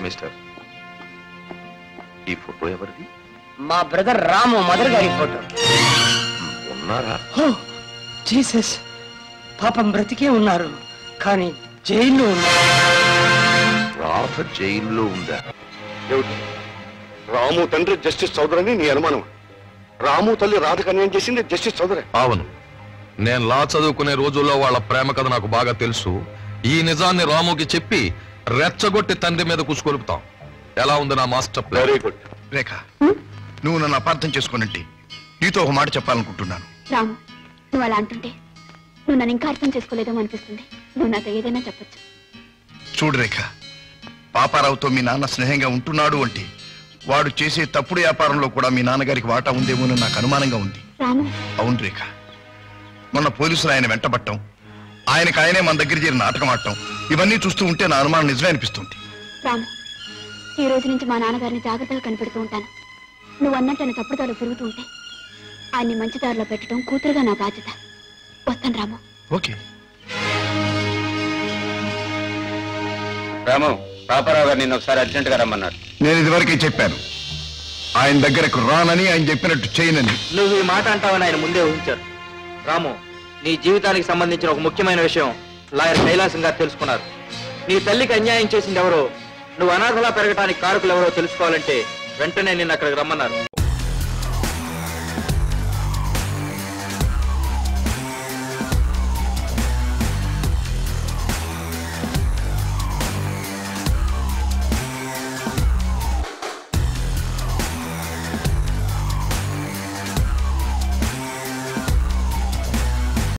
mister ఈ photo ఎవరిది మా బ్రదర్ రాము మదర్ గారి ఫోటో ఉన్నారా జీసస్ పాపం బ్రతికే ఉన్నారు కానీ జైల్లో ఉన్నారు రాధ జైల్లో ఉందా ఏమిటి రాము తండ్రి జస్టిస్ చౌదరి అని నీ అనుమానం రాము తల్లి రాధకు అన్యాయం చేసింది జస్టిస్ చౌదరి అవును నేను లా చదువుకునే రోజుల్లో వాళ్ళ ప్రేమ కథ నాకు బాగా తెలుసు ఈ నిజాన్ని రాముకి చెప్పి రెచ్చగొట్టి తండ్రి మీద కుసుకొలుపుతాం ఎలా ఉంది నా master plan very good Rekha నువ్వు నన్ను అపార్థం చేసుకున్నట్టే నీతో ఒక మాట చెప్పాలనుకుంటున్నాను రాము నువ్వు అలా అంటుంటే నువ్వు నన్ను ఇంకా అర్థం చేసుకోలేదేమో అనిపిస్తుంది నువ్వు నాతో ఏదైనా చెప్పొచ్చు చూడు రేఖ పాపారావుతో మీ నాన్న స్నేహంగా ఉంటున్నాడు అంటే వాడు చేసే తప్పుడు వ్యాపారంలో కూడా మీ నాన్నగారికి వాటా ఉందేమోనని నాకు అనుమానంగా ఉంది రాము అవును రేఖ మొన్న పోలీసులు ఆయన వెంటబట్టం ఆయనకు ఆయనే మన దగ్గర చేరి నాటకం ఆడటం ఇవన్నీ చూస్తూ ఉంటే నా అనుమానం నిజమే అనిపిస్తుంది రాము ఈ రోజు నుంచి మా నాన్నగారిని జాగ్రత్తగా కనిపెడుతూ ఉంటాను నువ్వు అన్నట్టు ఆయన తప్పుదారు తిరుగుతూ ఉంటే ఆయన్ని మంచి దారిలో పెట్టడం కూతురుగా నా బాధ్యత వస్తాను రాము ఓకే రాము పాపారావు గారు నిన్న ఒకసారి అర్జెంట్ గా రమ్మన్నారు నేను ఇదివరకే చెప్పాను ఆయన దగ్గరకు రానని ఆయన చెప్పినట్టు చేయనని నువ్వు ఈ మాట అంటావని ఆయన ముందే ఊహించారు రాము నీ జీవితానికి సంబంధించిన ఒక ముఖ్యమైన విషయం లాయర్ కైలాసం గారు తెలుసుకున్నారు నీ తల్లికి అన్యాయం చేసింది ఎవరో నువ్వు అనాథలా పెరగడానికి కారకులు ఎవరో తెలుసుకోవాలంటే వెంటనే నిన్ను అక్కడికి రమ్మన్నారు